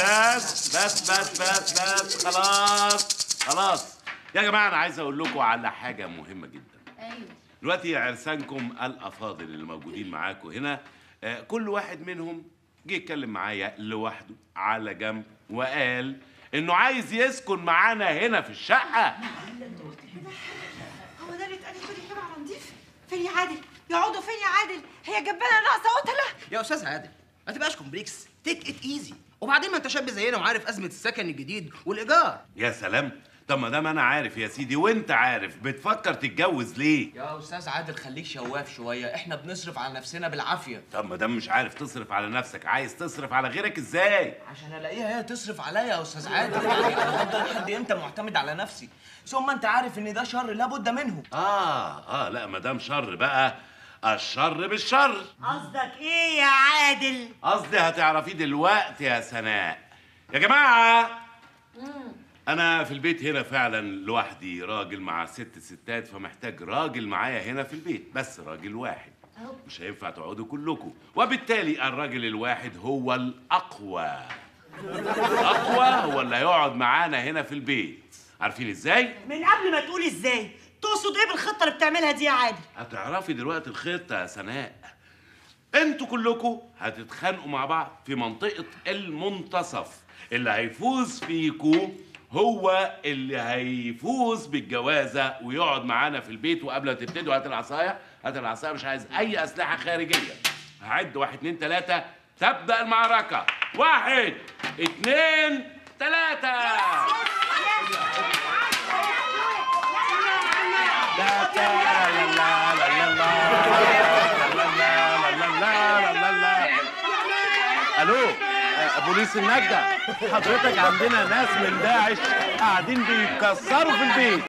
بس بس بس بس بس خلاص خلاص يا جماعه انا عايز اقول لكم على حاجه مهمه جدا ايوه دلوقتي عرسانكم الافاضل اللي موجودين معاكم هنا آه، كل واحد منهم جه يتكلم معايا لوحده على جنب وقال انه عايز يسكن معانا هنا في الشقه هو ده اللي اتقال كل كده على نضيف فين يا عادل يقعدوا فين يا عادل هي جبانه ناقصه قتله يا استاذ عادل ما تبقاش كومبليكس تيك ات ايزي وبعدين ما انت شاب زينا وعارف ازمه السكن الجديد والايجار يا سلام طب ما دام انا عارف يا سيدي وانت عارف بتفكر تتجوز ليه يا استاذ عادل خليك شواف شويه احنا بنصرف على نفسنا بالعافيه طب ما دام مش عارف تصرف على نفسك عايز تصرف على غيرك ازاي عشان الاقيها هي تصرف عليا يا استاذ عادل يعني انا هفضل لحد امتى معتمد على نفسي ثم انت عارف ان ده شر لابد منه اه اه لا ما دام شر بقى الشر بالشر قصدك ايه يا عادل قصدي هتعرفيه دلوقتي يا سناء يا جماعة أنا في البيت هنا فعلا لوحدي راجل مع ست ستات فمحتاج راجل معايا هنا في البيت بس راجل واحد مش هينفع تقعدوا كلكم وبالتالي الراجل الواحد هو الأقوى الأقوى هو اللي هيقعد معانا هنا في البيت عارفين ازاي؟ من قبل ما تقول ازاي تقصد ايه بالخطه اللي بتعملها دي يا عادل هتعرفي دلوقتي الخطة يا سناء انتوا كلكم هتتخانقوا مع بعض في منطقة المنتصف اللي هيفوز فيكو هو اللي هيفوز بالجوازة ويقعد معانا في البيت وقبل ما تبتدوا هات العصاية هات العصاية مش عايز أي أسلحة خارجية هعد واحد اتنين تلاتة تبدأ المعركة واحد اتنين تلاتة لا لا لا لا لا لا لا الو آه، بوليس النجدة حضرتك عندنا ناس من داعش قاعدين بيكسروا في البيت